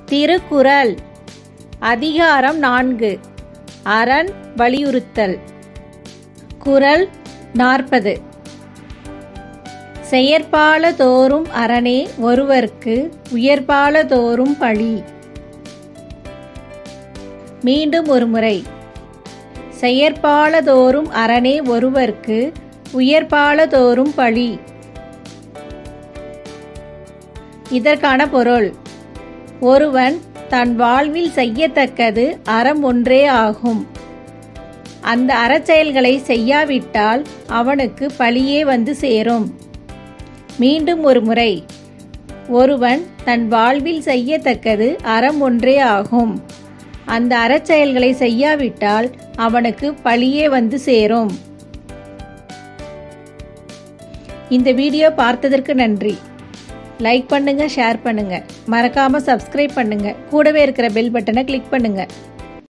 திருக்குறள் அதிகாரம் நான்கு அரண் வலியுறுத்தல் குறள் நாற்பது செயற்பால தோறும் அரணே ஒருவர்க்கு உயர்பால தோறும் பழி மீண்டும் ஒரு முறை செயற்பால தோறும் அரணே ஒருவர்க்கு உயர்பால தோறும் பழி இதற்கான பொருள் ஒருவன் தன் வாழ்வில் செய்யத்தக்கது அறம் ஒன்றே ஆகும் அந்த அறச்செயல்களை செய்யாவிட்டால் அவனுக்கு பழியே வந்து சேரும் மீண்டும் ஒரு முறை ஒருவன் தன் வாழ்வில் செய்யத்தக்கது அறம் ஒன்றே ஆகும் அந்த அறச்செயல்களை செய்யாவிட்டால் அவனுக்கு பழியே வந்து சேரும் இந்த வீடியோ பார்த்ததற்கு நன்றி லைக் பண்ணுங்க ஷேர் பண்ணுங்க மறக்காம சப்ஸ்கிரைப் பண்ணுங்க கூடவே இருக்கிற பெல் பட்டனை கிளிக் பண்ணுங்க